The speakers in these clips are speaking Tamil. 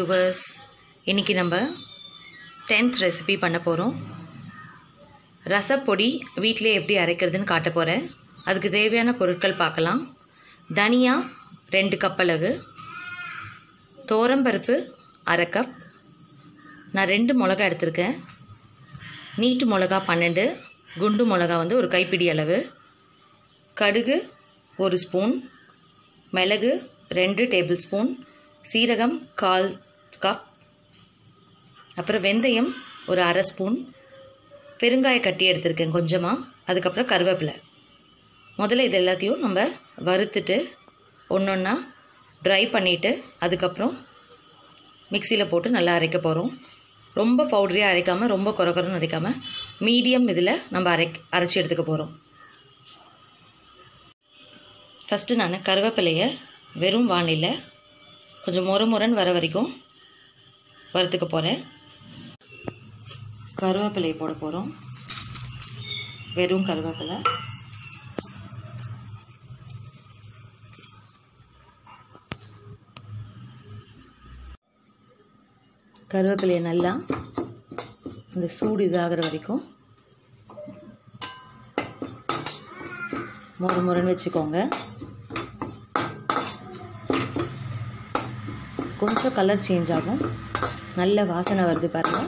வியூவர்ஸ் இன்றைக்கி நம்ம டென்த் ரெசிபி பண்ண போகிறோம் ரசப்பொடி வீட்டிலே எப்படி அரைக்கிறதுன்னு காட்ட போகிறேன் அதுக்கு தேவையான பொருட்கள் பார்க்கலாம் தனியா ரெண்டு கப் அளவு தோரம்பருப்பு அரை கப் நான் ரெண்டு மிளகா எடுத்திருக்கேன் நீட்டு மிளகா பன்னெண்டு குண்டு மிளகா வந்து ஒரு கைப்பிடி அளவு கடுகு ஒரு ஸ்பூன் மிளகு ரெண்டு டேபிள் ஸ்பூன் சீரகம் கால் கப் அப்புறம் வெந்தயம் ஒரு அரை ஸ்பூன் பெருங்காய கட்டி எடுத்திருக்கேன் கொஞ்சமாக அதுக்கப்புறம் கருவேப்பிலை முதல்ல இது எல்லாத்தையும் நம்ம வறுத்துட்டு ஒன்று ஒன்றா ட்ரை பண்ணிவிட்டு அதுக்கப்புறம் மிக்சியில் போட்டு நல்லா அரைக்க போகிறோம் ரொம்ப பவுடரியாக அரைக்காமல் ரொம்ப குறை குறைன்னு அரைக்காமல் மீடியம் இதில் நம்ம அரை அரைச்சி எடுத்துக்க போகிறோம் ஃபஸ்ட்டு நான் கருவேப்பிலையை வெறும் வானிலையில் கொஞ்சம் முறை முறைன்னு வர வரைக்கும் வறுத்துக்க போகிறேன் கருவேப்பிலையை போட போகிறோம் வெறும் கருவேப்பிலை கருவேப்பிலையை நல்லா இந்த சூடு இதாகிற வரைக்கும் முறை முறைன்னு வச்சுக்கோங்க கொஞ்சம் கலர் சேஞ்ச் ஆகும் நல்ல வாசனை வருது பாருங்கள்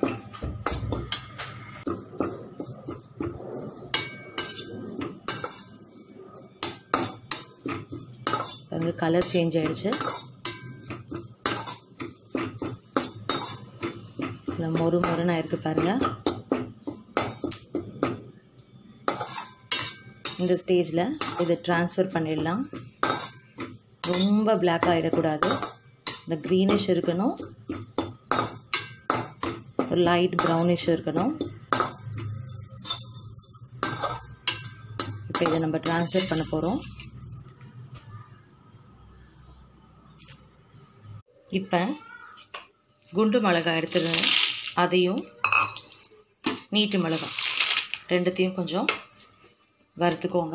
பாருங்க கலர் சேஞ்ச் ஆயிடுச்சு மொறு மொறுன்னு ஆயிருக்கு பாருங்க இந்த ஸ்டேஜில் இதை ட்ரான்ஸ்ஃபர் பண்ணிடலாம் ரொம்ப பிளாக் ஆகிடக்கூடாது இந்த க்ரீனிஷ் இருக்கணும் ஒரு லைட் ப்ரௌனிஷ் இருக்கணும் இப்போ இதை நம்ம ட்ரான்ஸ்ஃபர் பண்ண போகிறோம் இப்போ குண்டு மிளகாய் எடுத்துருங்க அதையும் நீட்டு மிளகாய் ரெண்டுத்தையும் கொஞ்சம் வறுத்துக்கோங்க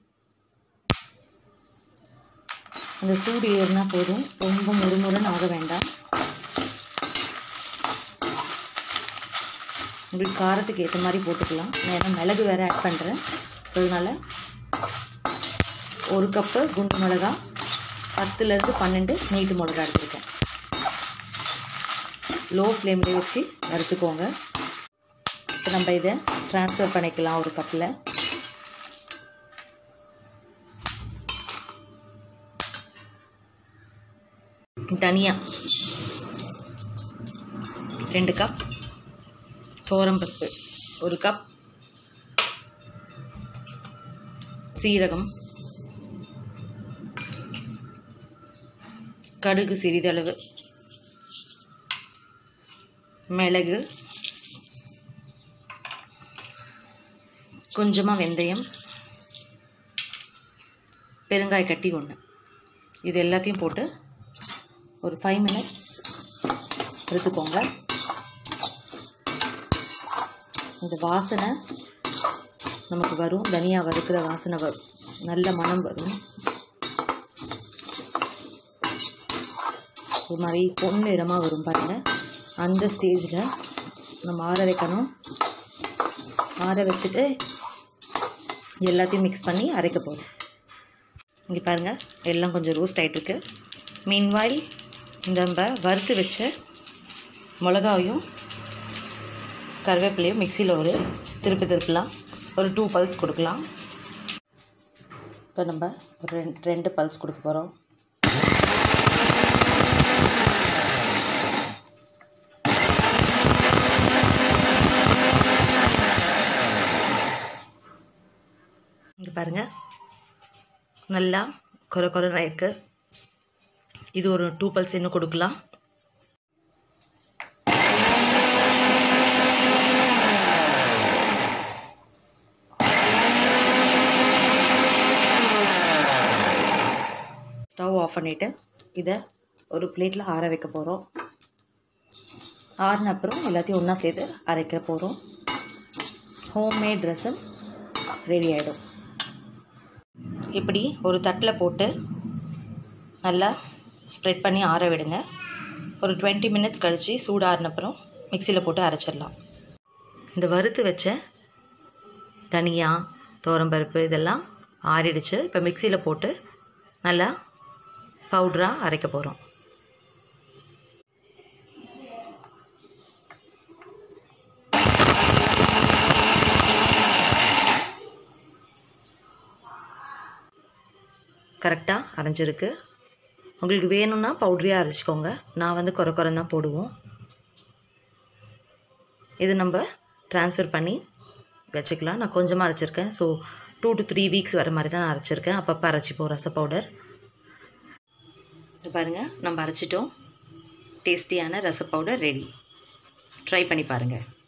அந்த சூடு ஏறினா போதும் ரொம்ப முறுமுறுன்னு ஆக வேண்டாம் உங்களுக்கு காரத்துக்கு ஏற்ற மாதிரி போட்டுக்கலாம் நான் ஏன்னா மிளகு வேறு ஆட் பண்ணுறேன் ஸோ அதனால் ஒரு கப்பு குண்டு மிளகா பத்துலேருந்து பன்னெண்டு நீட்டு மிளகா எடுத்துருக்கேன் லோ ஃப்ளேம்லேயே வச்சு வறுத்துக்கோங்க இப்போ நம்ம இதை ட்ரான்ஸ்ஃபர் பண்ணிக்கலாம் ஒரு கப்பில் தனியா ரெண்டு கப் தோரம்பருப்பு ஒரு கப் சீரகம் கடுகு சிறிதளவு மிளகு கொஞ்சமாக வெந்தயம் பெருங்காய கட்டி ஒன்று இது எல்லாத்தையும் போட்டு ஒரு ஃபைவ் மினிட்ஸ் எடுத்துக்கோங்க இந்த வாசனை நமக்கு வரும் தனியாக வறுக்கிற வாசனை வரும் நல்ல மனம் வரும் ஒரு மாதிரி பொண்ணு இடமாக வரும் பாருங்கள் அந்த ஸ்டேஜில் நம்ம ஆற வைக்கணும் ஆற வச்சுட்டு எல்லாத்தையும் மிக்ஸ் பண்ணி அரைக்க போகிறோம் இங்கே பாருங்கள் எல்லாம் கொஞ்சம் ரோஸ்ட் ஆகிட்டுருக்கு மீன்வாயில் நம்ம வறுத்து வச்ச மிளகாவையும் கருவேப்பிலையும் மிக்சியில் ஒரு திருப்பி திருப்பலாம் ஒரு டூ பல்ஸ் கொடுக்கலாம் இப்போ நம்ம ஒரு ரெண்டு ரெண்டு பல்ஸ் கொடுக்க போகிறோம் இங்கே பாருங்கள் நல்லா குறை குறைன்னு இருக்குது இது ஒரு டூ பல்ஸ் இன்னும் கொடுக்கலாம் ஸ்டவ் ஆஃப் பண்ணிவிட்டு இதை ஒரு பிளேட்டில் ஆற வைக்க போகிறோம் ஆறின அப்புறம் எல்லாத்தையும் ஒன்றா சேர்த்து அரைக்க போகிறோம் ஹோம்மேட் ரசம் ரெடி ஆகிடும் இப்படி ஒரு தட்டில் போட்டு நல்லா ஸ்ப்ரெட் பண்ணி ஆற விடுங்க ஒரு டுவெண்ட்டி மினிட்ஸ் கழித்து சூடாறினப்புறம் மிக்சியில் போட்டு அரைச்சிடலாம் இந்த வறுத்து வச்ச தனியா துவரம்பருப்பு இதெல்லாம் ஆறிடுச்சு இப்போ மிக்சியில் போட்டு நல்லா பவுட்ராக அரைக்க போகிறோம் கரெக்டாக அரைஞ்சிருக்கு உங்களுக்கு வேணும்னா பவுட்ரியாக அரைச்சிக்கோங்க நான் வந்து குறை குறை தான் போடுவோம் இது நம்ம ட்ரான்ஸ்ஃபர் பண்ணி வச்சுக்கலாம் நான் கொஞ்சமாக அரைச்சிருக்கேன் so two to three weeks வர மாதிரி தான் நான் அரைச்சிருக்கேன் அப்பப்போ அரைச்சிப்போம் ரச பவுடர் இது பாருங்கள் நம்ம அரைச்சிட்டோம் டேஸ்டியான ரச பவுடர் ரெடி ட்ரை பண்ணி பாருங்கள்